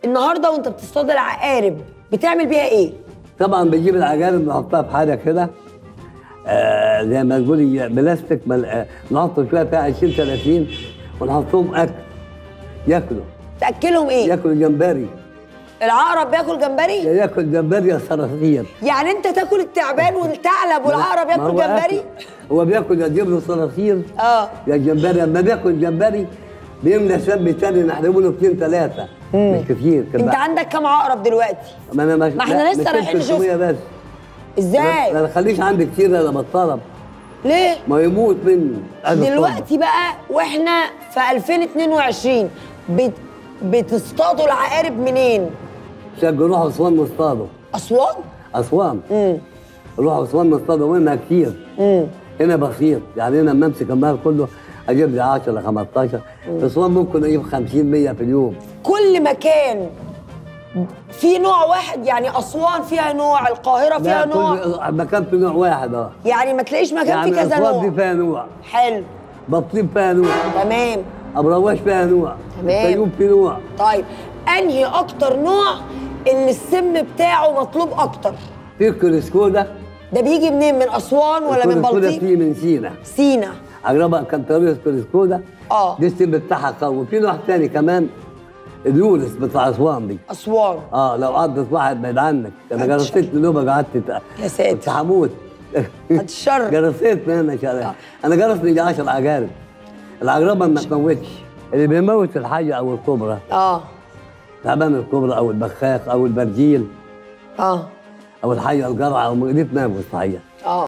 النهارده وانت بتصطاد العقارب بتعمل بيها ايه طبعا بنجيب العجالب نحطها في حاجه كده آه زي ما تقولي بلاستيك مل... آه نحط شويه فيها 20 30 ونحطهم اكل ياكلوا تاكلهم ايه ياكلوا جمبري العقرب بياكل جمبري يا ياكل جمبري يا صراصير يعني انت تاكل التعبان والثعلب والعقرب ما ياكل هو جمبري أكل. هو بياكل يجيب له صراصير اه يا جمبري لما بياكل جمبري بيملى سم تاني نحلبه له اثنين ثلاثه مش كتير كده انت عندك كام عقرب دلوقتي ما انا مش ما احنا لا، لسه مش رايحين نشوف. 300 بس ازاي ما تخليش عندي كتير انا بطلب ليه ما يموت مني أنا دلوقتي بقى واحنا في 2022 بت... بتصطادوا العقارب منين شجعوا روحوا اسوان نصطادوا اسوان اسوان امم روحوا اسوان نصطادوا منها كتير امم هنا بسيط يعني هنا لما امسك المال كله اجيب لي 10 15 في اسوان ممكن اجيب 50 100 في اليوم كل مكان في نوع واحد يعني اسوان فيها نوع القاهره فيها لا نوع كل مكان في نوع واحد اه يعني ما تلاقيش مكان يعني فيه كذا اسوان دي نوع فيها نوع حلو بطيب فيها نوع تمام ابو رواش فيها نوع تمام. الفيوم في نوع طيب انهي اكتر نوع اللي السم بتاعه مطلوب اكتر في الكريسكودا ده بيجي منين من اسوان ولا من الكريسكودا بلطيق في من سينا سينا عجبها كان طريقه الكريسكودا اه دي السم بتاعها قوي في نوع تاني كمان اليونس بتاع اسوان دي اسوان اه لو عضت واحد بعيد عنك انا جرسيت نوبه قعدت يا ساتر. كنت هموت بعد الشر. جرسيت انا شغال انا جرسني يجي 10 عجارب العجربه ما تموتش اللي بيموت الحيه او الكبرى اه تعبان الكبرى او البخاخ او البرجيل اه او الحيه الجرعه او دي تنام صحيح اه